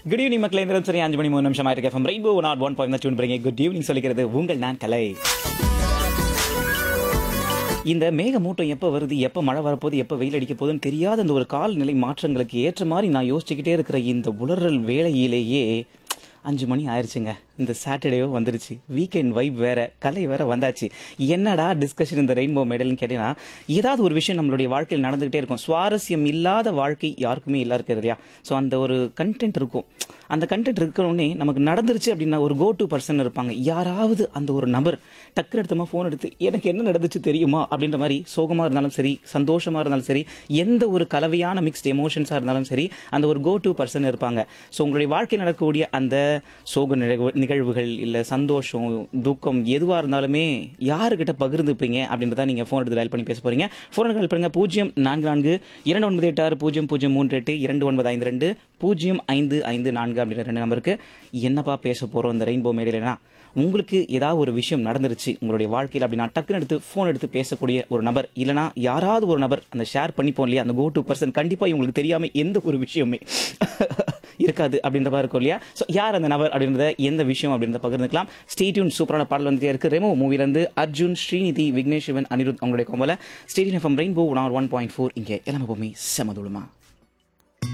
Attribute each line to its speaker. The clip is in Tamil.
Speaker 1: குட் ஈவினிங் மக்களே இந்த சரி அஞ்சு மணி மூணு நிமிஷம் ஆயிருக்கு FM rainbow nought one point tune பண்ணுறீங்க குட் ஈவினிங் சொல்லிக்கிறது உங்கள் நான் கலை இந்த மேகமூட்டம் எப்போ வருது எப்போ மழை வரப்போகுது எப்போ வெயில் அடிக்க போகுதுன்னு தெரியாத இந்த ஒரு காலநிலை மாற்றங்களுக்கு ஏற்ற மாதிரி நான் யோசிச்சுக்கிட்டே இருக்கிற இந்த உலறல் வேளையிலேயே அஞ்சு மணி ஆயிடுச்சுங்க இந்த சாட்டர்டேவோ வந்துருச்சு வீக்கெண்ட் வைப் வேற கலை வேற வந்தாச்சு என்னடா டிஸ்கஷன் இந்த ரெயின்போ மெடல்னு கேட்டீங்கன்னா ஏதாவது ஒரு விஷயம் நம்மளுடைய வாழ்க்கையில் நடந்துகிட்டே இருக்கும் சுவாரஸ்யம் இல்லாத வாழ்க்கை யாருக்குமே இல்லா இருக்கிறது இல்லையா ஸோ அந்த ஒரு கண்டென்ட் இருக்கும் அந்த கண்டென்ட் இருக்கிறோடனே நமக்கு நடந்துருச்சு அப்படின்னா ஒரு கோ டு பர்சன் இருப்பாங்க யாராவது அந்த ஒரு நபர் டக்குனு எடுத்தமா ஃபோன் எடுத்து எனக்கு என்ன நடந்துச்சு தெரியுமா அப்படின்ற மாதிரி சோகமாக இருந்தாலும் சரி சந்தோஷமாக இருந்தாலும் சரி எந்த ஒரு கலவையான மிக்ஸ்ட் எமோஷன்ஸாக இருந்தாலும் சரி அந்த ஒரு கோ டு பர்சன் இருப்பாங்க ஸோ உங்களுடைய வாழ்க்கையில் நடக்கக்கூடிய அந்த சோக நிகழ்வு நிகழ்வுகள் இல்லை சந்தோஷம் துக்கம் எதுவாக இருந்தாலுமே யாருக்கிட்ட பகிர்ந்துப்பீங்க அப்படின்றத நீங்கள் ஃபோன் எடுத்து டயல் பண்ணி பேச போறீங்க ஃபோன் டயல் பண்ணுங்க பூஜ்ஜியம் நான்கு நான்கு இரண்டு ஒன்பது எட்டு ஆறு பூஜ்ஜியம் பூஜ்ஜியம் மூன்று எட்டு இரண்டு ஒன்பது ஐந்து ரெண்டு பூஜ்ஜியம் ஐந்து ஐந்து நான்கு அப்படின்ற ரெண்டு நம்பருக்கு என்னப்பா பேச போகிறோம் இந்த ரெயின்போ மேடையிலனா உங்களுக்கு ஏதாவது ஒரு விஷயம் நடந்துருச்சு உங்களுடைய வாழ்க்கையில் அப்படின்னா டக்குன்னு எடுத்து ஃபோன் எடுத்து பேசக்கூடிய ஒரு நபர் இல்லைனா யாராவது ஒரு நபர் அந்த ஷேர் பண்ணிப்போம் இல்லையா அந்த கோ டு பர்சன் கண்டிப்பாக இவங்களுக்கு தெரியாமல் எந்த ஒரு விஷயமே இருக்காது அப்படின்ற மாதிரி இருக்கும் இல்லையா ஸோ யார் அந்த நபர் அப்படின்றத எந்த விஷயம் அப்படின்றத பகிர்ந்துக்கலாம் ஸ்டேட்யூன் சூப்பரான பாடல் வந்துட்டே இருக்கு ரெமோ மூவிலேருந்து அர்ஜுன் ஸ்ரீநிதி விக்னேஷ் சிவன் அனிருத் அவங்களுடைய கோம்பல stadium FM rainbow one one point four இங்கே எல்லாமே பூமி செமதுளுமா